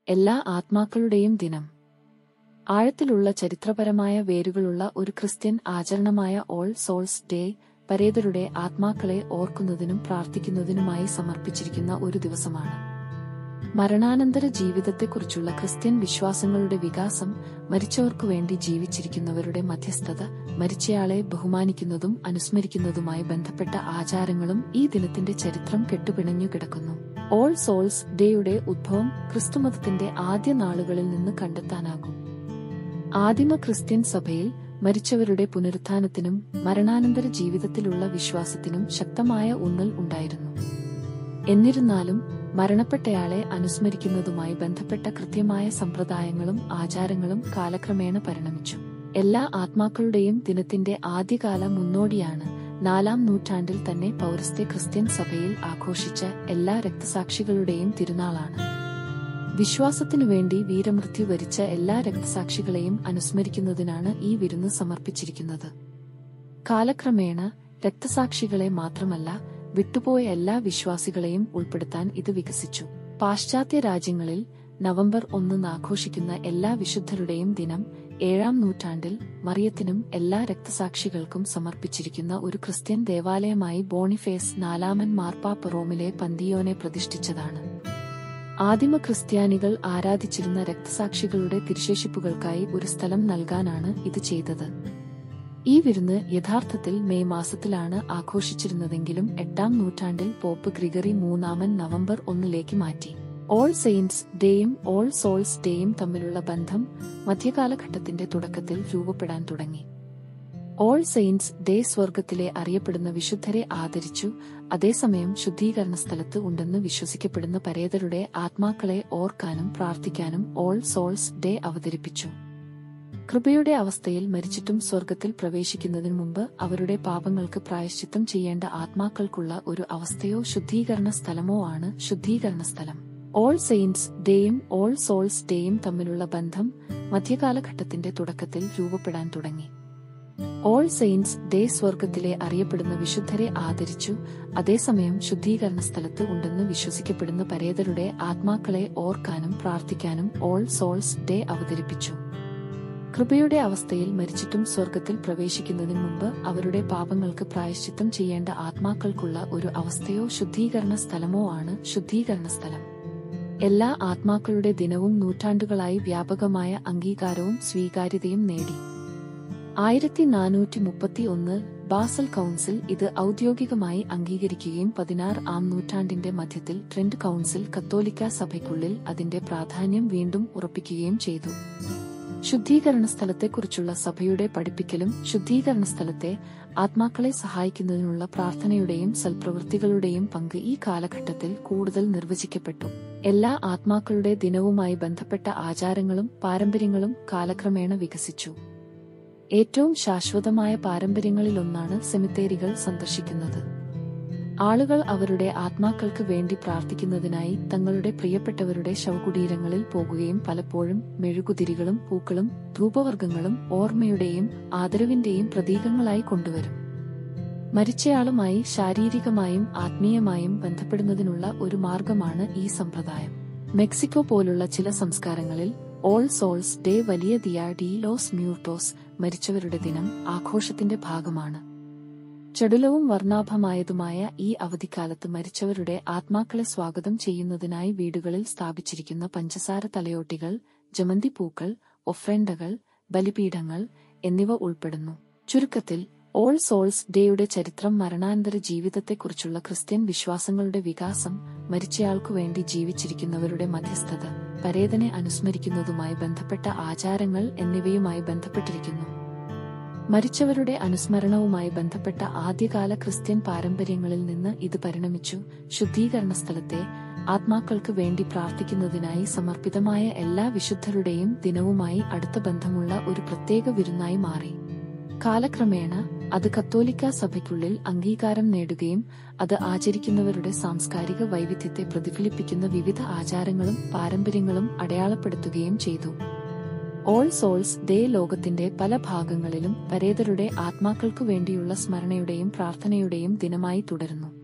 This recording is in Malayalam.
എല്ലാ ആത്മാക്കളുടെയും ദിനം ആഴത്തിലുള്ള ചരിത്രപരമായ വേരുകളുള്ള ഒരു ക്രിസ്ത്യൻ ആചരണമായ ഓൾ സോൾസ് ഡേ പരേതരുടെ ആത്മാക്കളെ ഓർക്കുന്നതിനും പ്രാർത്ഥിക്കുന്നതിനുമായി സമർപ്പിച്ചിരിക്കുന്ന ഒരു ദിവസമാണ് മരണാനന്തര ജീവിതത്തെക്കുറിച്ചുള്ള ക്രിസ്ത്യൻ വിശ്വാസങ്ങളുടെ വികാസം മരിച്ചവർക്കു വേണ്ടി ജീവിച്ചിരിക്കുന്നവരുടെ മധ്യസ്ഥത മരിച്ചയാളെ ബഹുമാനിക്കുന്നതും അനുസ്മരിക്കുന്നതുമായി ബന്ധപ്പെട്ട ആചാരങ്ങളും ഈ ദിനത്തിന്റെ ചരിത്രം കെട്ടുപിണഞ്ഞു കിടക്കുന്നു ഓൾ സോൾസ് ഡേയുടെ ഉദ്ഭവം ക്രിസ്തുമതത്തിന്റെ ആദ്യ നാളുകളിൽ നിന്ന് കണ്ടെത്താനാകും ആദിമ ക്രിസ്ത്യൻ സഭയിൽ മരിച്ചവരുടെ പുനരുത്ഥാനത്തിനും മരണാനന്തര ജീവിതത്തിലുള്ള വിശ്വാസത്തിനും ശക്തമായ ഊന്നൽ ഉണ്ടായിരുന്നു എന്നിരുന്നാലും മരണപ്പെട്ടയാളെ അനുസ്മരിക്കുന്നതുമായി ബന്ധപ്പെട്ട കൃത്യമായ സമ്പ്രദായങ്ങളും ആചാരങ്ങളും കാലക്രമേണ പരിണമിച്ചു എല്ലാ ആത്മാക്കളുടെയും ദിനത്തിന്റെ ആദ്യകാല മുന്നോടിയാണ് നാലാം നൂറ്റാണ്ടിൽ തന്നെ പൗരസ്ത്യ ക്രിസ്ത്യൻ സഭയിൽ ആഘോഷിച്ച എല്ലാ രക്തസാക്ഷികളുടെയും തിരുനാളാണ് വിശ്വാസത്തിനു വേണ്ടി വീരമൃത്യു വരിച്ച എല്ലാ രക്തസാക്ഷികളെയും അനുസ്മരിക്കുന്നതിനാണ് ഈ വിരുന്ന് സമർപ്പിച്ചിരിക്കുന്നത് കാലക്രമേണ രക്തസാക്ഷികളെ മാത്രമല്ല വിട്ടുപോയ എല്ലാ വിശ്വാസികളെയും ഉൾപ്പെടുത്താൻ ഇത് വികസിച്ചു പാശ്ചാത്യ രാജ്യങ്ങളിൽ നവംബർ ഒന്നിന് ആഘോഷിക്കുന്ന എല്ലാ വിശുദ്ധരുടെയും ദിനം ഏഴാം നൂറ്റാണ്ടിൽ മറിയത്തിനും എല്ലാ രക്തസാക്ഷികൾക്കും സമർപ്പിച്ചിരിക്കുന്ന ഒരു ക്രിസ്ത്യൻ ദേവാലയമായി ബോണിഫേസ് നാലാമൻ മാർപ്പാപ്പ റോമിലെ പന്തിയോനെ പ്രതിഷ്ഠിച്ചതാണ് ആദിമ ക്രിസ്ത്യാനികൾ ആരാധിച്ചിരുന്ന രക്തസാക്ഷികളുടെ തിരുശേഷിപ്പുകൾക്കായി ഒരു സ്ഥലം നൽകാനാണ് ഇത് ചെയ്തത് ഈ വിരുന്ന് യഥാർത്ഥത്തിൽ മെയ് മാസത്തിലാണ് ആഘോഷിച്ചിരുന്നതെങ്കിലും എട്ടാം നൂറ്റാണ്ടിൽ പോപ്പ് ഗ്രിഗറി മൂന്നാമൻ നവംബർ ഒന്നിലേക്ക് മാറ്റി ഓൾ സെയിൻസ് ഡേയും ഓൾ സോൾസ് ഡേയും തമ്മിലുള്ള ബന്ധം മധ്യകാലഘട്ടത്തിന്റെ തുടക്കത്തിൽ രൂപപ്പെടാൻ തുടങ്ങി ഓൾ സെയിൻസ് ഡേ സ്വർഗത്തിലെ അറിയപ്പെടുന്ന വിശുദ്ധരെ ആദരിച്ചു അതേസമയം ശുദ്ധീകരണ സ്ഥലത്ത് ഉണ്ടെന്ന് വിശ്വസിക്കപ്പെടുന്ന പരേതരുടെ ആത്മാക്കളെ ഓർക്കാനും പ്രാർത്ഥിക്കാനും ഓൾ സോൾസ് ഡേ അവതരിപ്പിച്ചു കൃപയുടെ അവസ്ഥയിൽ മരിച്ചിട്ടും സ്വർഗത്തിൽ പ്രവേശിക്കുന്നതിനു മുമ്പ് അവരുടെ പാപങ്ങൾക്ക് പ്രായശ്ചിത്തം ചെയ്യേണ്ട ആത്മാക്കൾക്കുള്ള ഒരു അവസ്ഥയോ ശുദ്ധീകരണ സ്ഥലമോ ആണ് ശുദ്ധീകരണ സ്ഥലം ഓൾ സെയിൻസ് ഡേയും ഓൾ സോൾസ് ഡേയും തമ്മിലുള്ള ബന്ധം മധ്യകാലഘട്ടത്തിന്റെ തുടക്കത്തിൽ രൂപപ്പെടാൻ തുടങ്ങി ഓൾ സെയിൻസ് ഡേ സ്വർഗത്തിലെ അറിയപ്പെടുന്ന വിശുദ്ധരെ ആദരിച്ചു അതേസമയം ശുദ്ധീകരണ സ്ഥലത്ത് ഉണ്ടെന്ന് വിശ്വസിക്കപ്പെടുന്ന പരേതരുടെ ആത്മാക്കളെ ഓർക്കാനും പ്രാർത്ഥിക്കാനും ഓൾ സോൾസ് ഡേ അവതരിപ്പിച്ചു കൃപയുടെ അവസ്ഥയിൽ മരിച്ചിട്ടും സ്വർഗത്തിൽ പ്രവേശിക്കുന്നതിന് മുമ്പ് അവരുടെ പാപങ്ങൾക്ക് പ്രായശ്ചിത്തം ചെയ്യേണ്ട ആത്മാക്കൾക്കുള്ള ഒരു അവസ്ഥയോ ശുദ്ധീകരണ സ്ഥലമോ ആണ് ശുദ്ധീകരണ സ്ഥലം എല്ലാ ആത്മാക്കളുടെ ദിനവും നൂറ്റാണ്ടുകളായി വ്യാപകമായ അംഗീകാരവും സ്വീകാര്യതയും നേടി ആയിരത്തി നാനൂറ്റി മുപ്പത്തി ഒന്ന് ബാസൽ കൗൺസിൽ ഇത് ഔദ്യോഗികമായി അംഗീകരിക്കുകയും പതിനാറ് ആം നൂറ്റാണ്ടിന്റെ മധ്യത്തിൽ ട്രെൻഡ് കൗൺസിൽ കത്തോലിക്ക സഭയ്ക്കുള്ളിൽ അതിന്റെ പ്രാധാന്യം വീണ്ടും ഉറപ്പിക്കുകയും ചെയ്തു ശുദ്ധീകരണ സ്ഥലത്തെക്കുറിച്ചുള്ള സഭയുടെ പഠിപ്പിക്കലും ശുദ്ധീകരണ സ്ഥലത്തെ ആത്മാക്കളെ സഹായിക്കുന്നതിനുള്ള പ്രാർത്ഥനയുടെയും സൽപ്രവൃത്തികളുടെയും പങ്ക് ഈ കാലഘട്ടത്തിൽ കൂടുതൽ നിർവചിക്കപ്പെട്ടു എല്ലാ ആത്മാക്കളുടെ ദിനവുമായി ബന്ധപ്പെട്ട ആചാരങ്ങളും പാരമ്പര്യങ്ങളും കാലക്രമേണ വികസിച്ചു ഏറ്റവും ശാശ്വതമായ പാരമ്പര്യങ്ങളിലൊന്നാണ് സെമിത്തേരികൾ സന്ദർശിക്കുന്നത് ആളുകൾ അവരുടെ ആത്മാക്കൾക്ക് വേണ്ടി പ്രാർത്ഥിക്കുന്നതിനായി തങ്ങളുടെ പ്രിയപ്പെട്ടവരുടെ ശവകുടീരങ്ങളിൽ പോകുകയും പലപ്പോഴും മെഴുകുതിരികളും പൂക്കളും ധൂപവർഗങ്ങളും ഓർമ്മയുടെയും ആദരവിന്റെയും പ്രതീകങ്ങളായി കൊണ്ടുവരും മരിച്ചയാളുമായി ശാരീരികമായും ആത്മീയമായും ബന്ധപ്പെടുന്നതിനുള്ള ഒരു മാർഗമാണ് ഈ സമ്പ്രദായം മെക്സിക്കോ പോലുള്ള ചില സംസ്കാരങ്ങളിൽ ഓൾ സോൾസ് ഡേ വലിയ ദിയ ഡി ലോസ് മ്യൂർട്ടോസ് മരിച്ചവരുടെ ദിനം ആഘോഷത്തിന്റെ ഭാഗമാണ് ചടുലവും വർണ്ണാഭമായതുമായ ഈ അവധിക്കാലത്ത് മരിച്ചവരുടെ ആത്മാക്കളെ സ്വാഗതം ചെയ്യുന്നതിനായി വീടുകളിൽ സ്ഥാപിച്ചിരിക്കുന്ന പഞ്ചസാര തലയോട്ടികൾ ജമന്തി പൂക്കൾ ഒഫ്രണ്ടകൾ ബലിപീഠങ്ങൾ എന്നിവ ഉൾപ്പെടുന്നു ചുരുക്കത്തിൽ ഓൾ സോൾസ് ഡേയുടെ ചരിത്രം മരണാനന്തര ജീവിതത്തെക്കുറിച്ചുള്ള ക്രിസ്ത്യൻ വിശ്വാസങ്ങളുടെ വികാസം മരിച്ചയാൾക്കു വേണ്ടി ജീവിച്ചിരിക്കുന്നവരുടെ മധ്യസ്ഥത പരേതനെ അനുസ്മരിക്കുന്നതുമായി ബന്ധപ്പെട്ട ആചാരങ്ങൾ എന്നിവയുമായി ബന്ധപ്പെട്ടിരിക്കുന്നു മരിച്ചവരുടെ അനുസ്മരണവുമായി ബന്ധപ്പെട്ട ആദ്യകാല ക്രിസ്ത്യൻ പാരമ്പര്യങ്ങളിൽ നിന്ന് ഇത് പരിണമിച്ചു ശുദ്ധീകരണ സ്ഥലത്തെ ആത്മാക്കൾക്ക് വേണ്ടി പ്രാർത്ഥിക്കുന്നതിനായി സമർപ്പിതമായ എല്ലാ വിശുദ്ധരുടെയും ദിനവുമായി അടുത്ത ബന്ധമുള്ള ഒരു പ്രത്യേക വിരുന്നായി മാറി കാലക്രമേണ അത് കത്തോലിക്ക സഭയ്ക്കുള്ളിൽ അംഗീകാരം നേടുകയും അത് ആചരിക്കുന്നവരുടെ സാംസ്കാരിക വൈവിധ്യത്തെ പ്രതിഫലിപ്പിക്കുന്ന വിവിധ ആചാരങ്ങളും പാരമ്പര്യങ്ങളും അടയാളപ്പെടുത്തുകയും ചെയ്തു ഓൾ സോൾസ് ഡേ ലോകത്തിന്റെ പല ഭാഗങ്ങളിലും പരേതരുടെ ആത്മാക്കൾക്കു വേണ്ടിയുള്ള സ്മരണയുടെയും പ്രാർത്ഥനയുടെയും ദിനമായി തുടരുന്നു